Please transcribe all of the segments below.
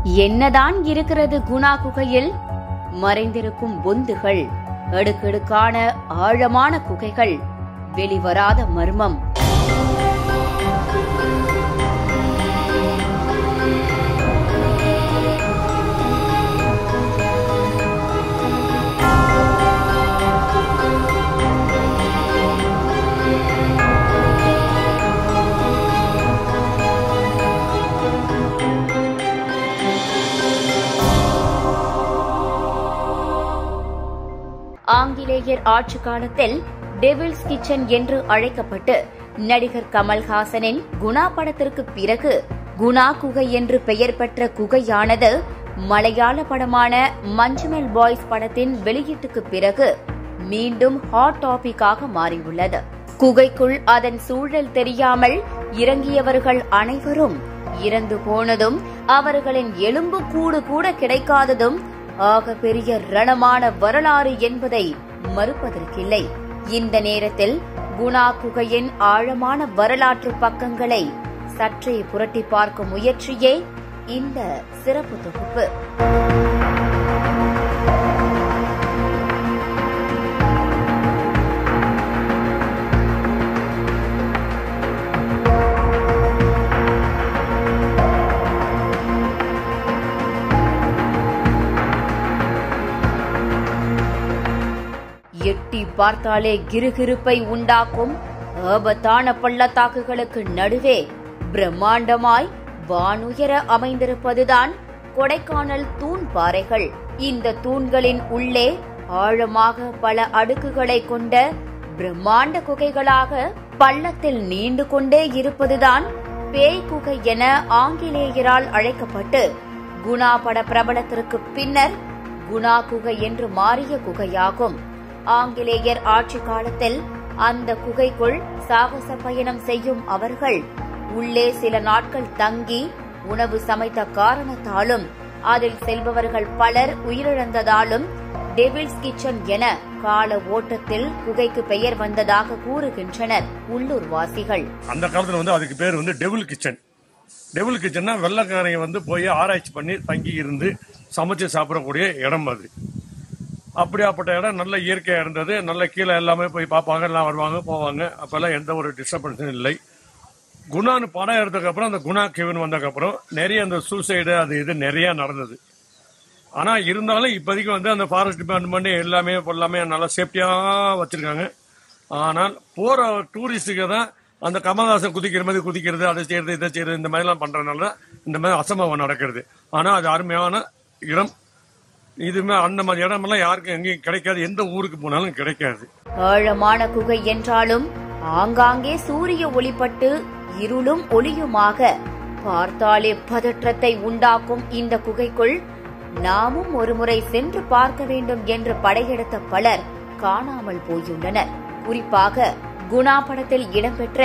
என்னதான் இருக்கிறது குணா குகையில் மறைந்திருக்கும் பொந்துகள் அடுக்கடுக்கான ஆழமான குகைகள் வெளிவராத மர்மம் ஆங்கிலேயர் ஆட்சி காலத்தில் டெவில்ஸ் கிச்சன் என்று அழைக்கப்பட்டு நடிகர் கமல்ஹாசனின் குணா படத்திற்கு பிறகு குணா குகை என்று பெயர் பெற்ற குகையானது மலையாள படமான மஞ்சுமெல் பாய்ஸ் படத்தின் வெளியீட்டுக்கு பிறகு மீண்டும் ஹாட் டாபிக்காக மாறியுள்ளது குகைக்குள் அதன் சூழல் தெரியாமல் இறங்கியவர்கள் அனைவரும் இறந்து போனதும் அவர்களின் எலும்பு கூடு கூட கிடைக்காததும் ஆக பெரிய ரணமான வரலாறு என்பதை மறுப்பதற்கில்லை இந்த நேரத்தில் குணா குகையின் ஆழமான வரலாற்று பக்கங்களை சற்றே புரட்டி பார்க்கும் முயற்சியே இந்த சிறப்பு தொகுப்பு எட்டி பார்த்தாலே கிருகிருப்பை உண்டாக்கும் ஆபத்தான பள்ளத்தாக்குகளுக்கு நடுவே பிரம்மாண்டமாய் வானுயர அமைந்திருப்பதுதான் கொடைக்கானல் தூண் பாறைகள் இந்த தூண்களின் உள்ளே ஆழமாக பல அடுக்குகளை கொண்ட பிரம்மாண்ட குகைகளாக பள்ளத்தில் நீண்டு கொண்டே இருப்பதுதான் பேய் குகை என ஆங்கிலேயரால் அழைக்கப்பட்டு குணா பட பிரபலத்திற்கு பின்னர் குணா குகை என்று மாறிய குகையாகும் ஆங்கிலேயர் ஆட்சி காலத்தில் அந்த குகைக்குள் சாகச பயணம் செய்யும் அவர்கள் உள்ளே சில நாட்கள் தங்கி உணவு சமைத்த காரணத்தாலும் அதில் செல்பவர்கள் பலர் உயிரிழந்ததாலும் டெவில்ஸ் கிச்சன் என கால ஓட்டத்தில் குகைக்கு பெயர் வந்ததாக கூறுகின்றனர் உள்ளூர்வாசிகள் அந்த காலத்துல வந்து அதுக்கு பேர் வந்து டெவில் கிச்சன் டெவில் கிச்சன்னா வெள்ளக்காரங்க வந்து போய் ஆராய்ச்சி பண்ணி தங்கி இருந்து சமைச்சு சாப்பிடக்கூடிய இடம் அது அப்படியாப்பட்ட இடம் நல்ல இயற்கையா இருந்தது நல்ல கீழே எல்லாமே போய் பார்ப்பாங்க எல்லாம் வருவாங்க போவாங்க அப்பெல்லாம் எந்த ஒரு டிஸ்டர்பன்ஸும் இல்லை குணான்னு படம் எடுத்ததுக்கு அப்புறம் அந்த குணா கிவன் வந்ததுக்கப்புறம் நிறைய அந்த சூசைடு அது இது நிறைய நடந்தது ஆனா இருந்தாலும் இப்போதைக்கு வந்து அந்த ஃபாரஸ்ட் டிபார்ட்மெண்ட் எல்லாமே எல்லாமே நல்லா சேஃப்டியா வச்சிருக்காங்க ஆனால் போற டூரிஸ்டுக்கு தான் அந்த கமல்ஹாசன் குதிக்கிற மாதிரி குதிக்கிறது அதை செய்யறது இதை செய்யறது இந்த மாதிரிலாம் பண்றதுனால இந்த மாதிரி அசம்பவம் நடக்கிறது ஆனா அது அருமையான இடம் இதுமே அந்த மாதிரி இடமெல்லாம் யாருக்கும் எங்கேயும் கிடைக்காது எந்த ஊருக்கு போனாலும் கிடைக்காது ஆழமான குகை என்றாலும் ஆங்காங்கே சூரிய ஒளிப்பட்டு இருளும் ஒளியுமாக பார்த்தாலே பதற்றத்தை உண்டாக்கும் இந்த குகைக்குள் நாமும் ஒருமுறை சென்று பார்க்க வேண்டும் என்று படையெடுத்த பலர் காணாமல் போயுள்ளனர் குறிப்பாக குணா படத்தில் இடம்பெற்ற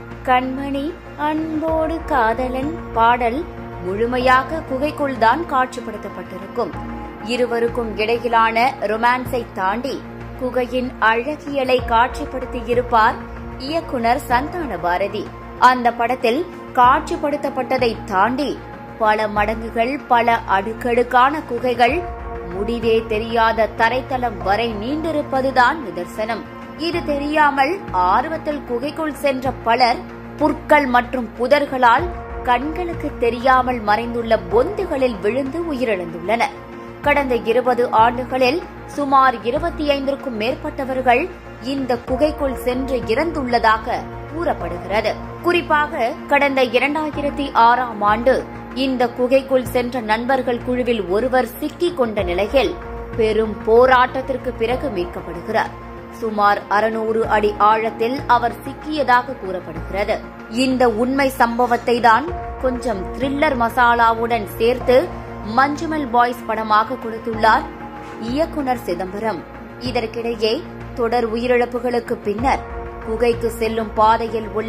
கண்மணி அன்போடு காதலன் பாடல் முழுமையாக குகைக்குள் தான் காட்சிப்படுத்தப்பட்டிருக்கும் இருவருக்கும் இடையிலான ரொமான்ஸை தாண்டி குகையின் அழகியலை காட்சிப்படுத்தியிருப்பார் இயக்குனர் சந்தான பாரதி அந்த படத்தில் காட்சிப்படுத்தப்பட்டதை தாண்டி பல மடங்குகள் பல அடுக்கடுக்கான குகைகள் முடிவே தெரியாத தரைத்தளம் வரை நீண்டிருப்பதுதான் நிதர்சனம் இது தெரியாமல் ஆர்வத்தில் குகைக்குள் சென்ற பலர் புற்கள் மற்றும் புதர்களால் கண்களுக்கு தெரியாமல் மறைந்துள்ள பொந்துகளில் விழுந்து உயிரிழந்துள்ளனர் கடந்த இருபது ஆண்டுகளில் சுமார் இருபத்தி ஐந்திற்கும் மேற்பட்டவர்கள் இந்த குகைக்குள் சென்று இறந்துள்ளதாக கூறப்படுகிறது குறிப்பாக கடந்த இரண்டாயிரத்தி ஆறாம் ஆண்டு இந்த குகைக்குள் சென்ற நண்பர்கள் குழுவில் ஒருவர் சிக்கிக் கொண்ட நிலையில் பெரும் போராட்டத்திற்கு பிறகு மீட்கப்படுகிறார் சுமார் அறுநூறு அடி ஆழத்தில் அவர் சிக்கியதாக கூறப்படுகிறது இந்த உண்மை சம்பவத்தை தான் கொஞ்சம் த்ரில்லர் மசாலாவுடன் சேர்த்து மஞ்சுமல் பாய்ஸ் படமாக கொடுத்துள்ளார் இயக்குனர் சிதம்பரம் இதற்கிடையே தொடர் உயிரிழப்புகளுக்கு பின்னர் குகைக்கு செல்லும் பாதையில் உள்ள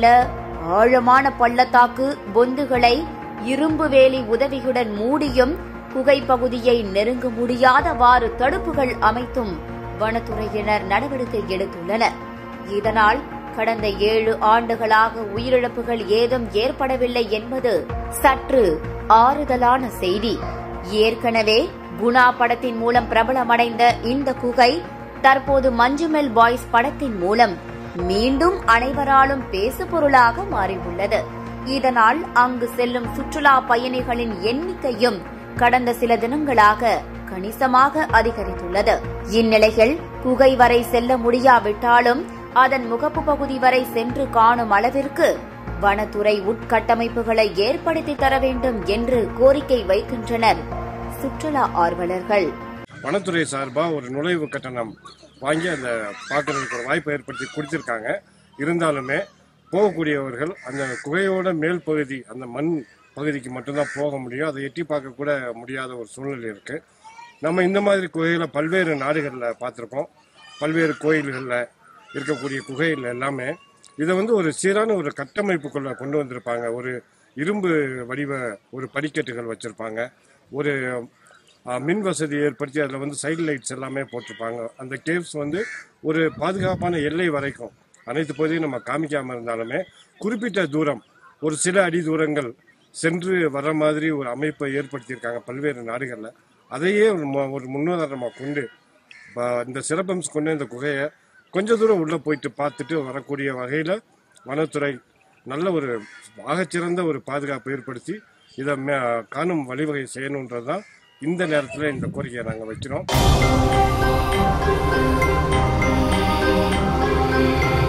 ஆழமான பள்ளத்தாக்கு பொந்துகளை இரும்பு வேலி உதவியுடன் மூடியும் குகை பகுதியை நெருங்க முடியாதவாறு தடுப்புகள் அமைத்தும் வனத்துறையினர் நடவடிக்கை எடுத்துள்ளனர் இதனால் கடந்த ஏழு ஆண்டுகளாக உயிரிழப்புகள் ஏதும் ஏற்படவில்லை என்பது சற்று ஆறுதலான செய்தி ஏற்கனவே குணா படத்தின் மூலம் பிரபலமடைந்த இந்த குகை தற்போது மஞ்சுமெல் பாய்ஸ் படத்தின் மூலம் மீண்டும் அனைவராலும் பேசு பொருளாக மாறியுள்ளது இதனால் அங்கு செல்லும் சுற்றுலா பயணிகளின் எண்ணிக்கையும் கடந்த சில தினங்களாக கணிசமாக அதிகரித்துள்ளது இந்நிலையில் குகை வரை செல்ல முடியாவிட்டாலும் அதன் முகப்பு பகுதி வரை சென்று காணும் அளவிற்கு வனத்துறை உட்கட்டமைப்புகளை ஏற்படுத்தி தர வேண்டும் என்று கோரிக்கை வைக்கின்றனர் சுற்றுலா ஆர்வலர்கள் வனத்துறை சார்பாக ஒரு நுழைவு கட்டணம் வாங்கி அந்த பார்க்கறதுக்கு ஒரு வாய்ப்பை ஏற்படுத்தி கொடுத்துருக்காங்க இருந்தாலுமே போகக்கூடியவர்கள் அந்த குகையோட மேல் பகுதி அந்த மண் பகுதிக்கு மட்டும்தான் போக முடியும் அதை எட்டி பார்க்க கூட முடியாத ஒரு சூழ்நிலை இருக்கு நம்ம இந்த மாதிரி குகைகளை பல்வேறு நாடுகளில் பார்த்துருக்கோம் பல்வேறு கோயில்களில் இருக்கக்கூடிய குகைகள் எல்லாமே இதை வந்து ஒரு சீரான ஒரு கட்டமைப்புக்குள்ள கொண்டு வந்திருப்பாங்க ஒரு இரும்பு வடிவ ஒரு படிக்கட்டுகள் வச்சிருப்பாங்க ஒரு அஹ், மின் வசதி ஏற்படுத்தி அதில் வந்து சைடு லைட்ஸ் எல்லாமே போட்டிருப்பாங்க அந்த கேவ்ஸ் வந்து ஒரு பாதுகாப்பான எல்லை வரைக்கும் அனைத்து பகுதியும் நம்ம காமிக்காம இருந்தாலுமே குறிப்பிட்ட தூரம் ஒரு சில அடி தூரங்கள் சென்று வர மாதிரி ஒரு அமைப்பை ஏற்படுத்தியிருக்காங்க பல்வேறு நாடுகளில் அதையே ஒரு மு- ஒரு முன்னுதாரணமாக கொண்டு ப- இந்த சிறப்பம்ஸ் கொண்டு இந்த குகையை கொஞ்ச தூரம் உள்ளே போயிட்டு பார்த்துட்டு வரக்கூடிய வகையில் வனத்துறை நல்ல ஒரு ஆகச்சிறந்த ஒரு பாதுகாப்பு ஏற்படுத்தி இதை மே- காணும் வழிவகை செய்யணுன்றது தான் இந்த நேரத்தில் இந்த கோரிக்கையை நாங்கள் வைக்கிறோம்